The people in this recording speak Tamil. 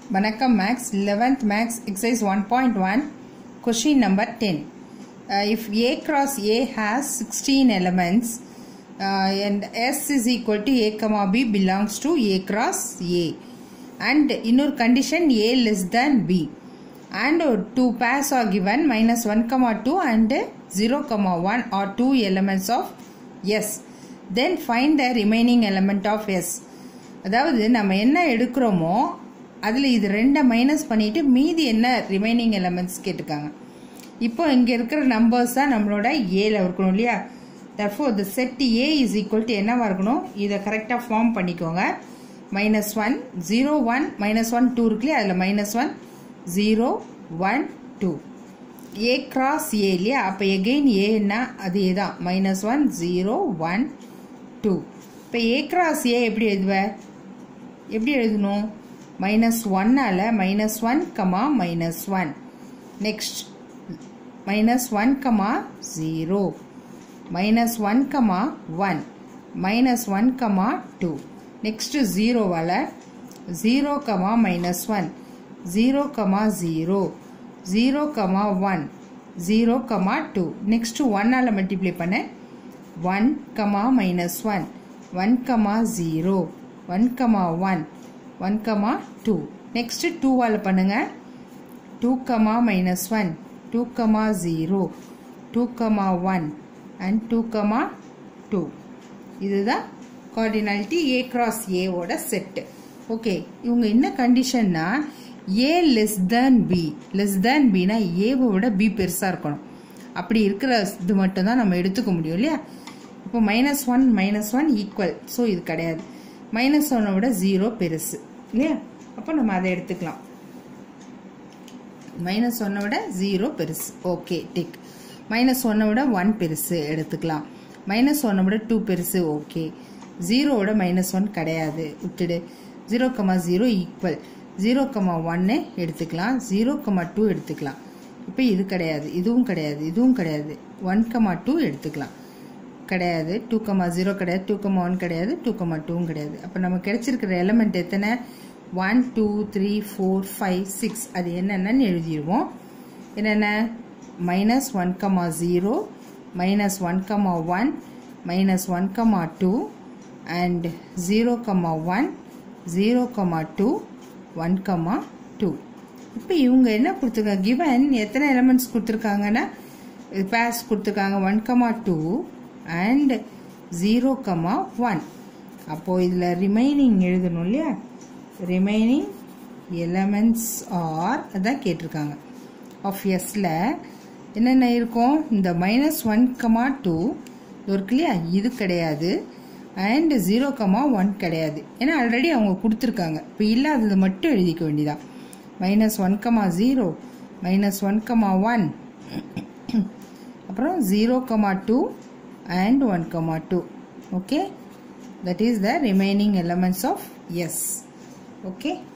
வணக்கம் maths eleventh maths exercise one point one question number ten if A cross A has sixteen elements and S is equal to A comma B belongs to A cross A and இன்னொரு condition A less than B and uh, two pairs are given minus 1 comma 2 and uh, 0 comma 1 are two elements of S. Then find the remaining element of S. அதாவது நம்ம என்ன எடுக்கிறோமோ அதில் இது ரெண்டை மைனஸ் பண்ணிட்டு மீதி என்ன ரிமைனிங் எலமெண்ட்ஸ் கேட்டிருக்காங்க இப்போ இங்கே இருக்கிற நம்பர்ஸ் தான் நம்மளோட ஏல இருக்கணும் இல்லையா therefore the set A is equal to என்னவா இருக்கணும் இதை கரெக்டாக ஃபார்ம் பண்ணிக்கோங்க minus one zero one minus one two இருக்கு இல்லையா அதில் minus one zero one two A cross A இல்லையா அப்போ எகெயின் ஏன்னா அதே தான் minus one zero one two இப்போ ஏ கிராஸ் ஏ எப்படி எழுதுவ எப்படி எழுதணும் மைனஸ் ஒன்னால் minus one comma minus one next minus one comma zero minus one comma one minus one comma two next ஜீரோவால் zero comma minus one zero comma zero zero comma one zero comma two next ஒன்னால் மல்டிப்ளை பண்ண one comma minus one one comma zero one comma one one comma two next டூவால் பண்ணுங்க two comma minus one two comma zero two comma one and two comma two இதுதான் கார்டினாலிட்டி ஏ கிராஸ் ஏவோட செட்டு ஓகே இவங்க என்ன கண்டிஷன்னா A less than B less than பினா ஏவை விட பி பெருசாக இருக்கணும் அப்படி இருக்கிற இது மட்டும்தான் நம்ம எடுத்துக்க முடியும் இல்லையா இப்போ minus one minus one equal so இது கிடையாது மைனஸ் ஒன்னை விட ஜீரோ பெருசு இல்லையா அப்போ நம்ம அதை எடுத்துக்கலாம் மைனஸ் ஒன்னை விட ஜீரோ பெருசு ஓகே டிக் மைனஸ் ஒன்னை விட ஒன் பெருசு எடுத்துக்கலாம் மைனஸ் ஒன்னை விட டூ பெருசு ஓகே ஜீரோவோட மைனஸ் ஒன் கிடையாது விட்டுடு zero comma zero equal zero comma ஒன்னு எடுத்துக்கலாம் ஜீரோ கமா டூ எடுத்துக்கலாம் இப்போ இது கிடையாது இதுவும் கிடையாது இதுவும் கிடையாது ஒன் கமா டூ எடுத்துக்கலாம் கிடையாது டூ கமா ஜீரோ கிடையாது டூ கமா ஒன் கிடையாது டூ கமா டூவும் கிடையாது அப்போ நம்ம கிடைச்சிருக்கிற எலமெண்ட் எத்தனை one two three four five six அது என்னென்னு எழுதிடுவோம் என்னென்ன minus one comma zero minus one comma one minus one comma two and zero comma one zero comma two one comma two இப்போ இவங்க என்ன கொடுத்துருக்காங்க கிவன் எத்தனை எலமெண்ட்ஸ் கொடுத்துருக்காங்கன்னா பேஸ் கொடுத்துருக்காங்க one comma two and zero comma one அப்போது இதில் ரிமைனிங் எழுதணும் இல்லையா ரிமைனிங் எலமெண்ட்ஸ் ஆர் அதான் கேட்டிருக்காங்க ஆஃப் எஸ்ல என்னென்ன இருக்கும் இந்த மைனஸ் ஒன் கமா டூ இருக்கு இல்லையா இது கிடையாது அண்ட் ஜீரோ கமா ஒன் கிடையாது ஏன்னா ஆல்ரெடி அவங்க கொடுத்துருக்காங்க இப்போ இல்லாதது மட்டும் எழுதிக்க வேண்டியதான் minus one comma zero minus one comma one அப்புறம் zero comma two and one comma two okay that is the remaining elements of S okay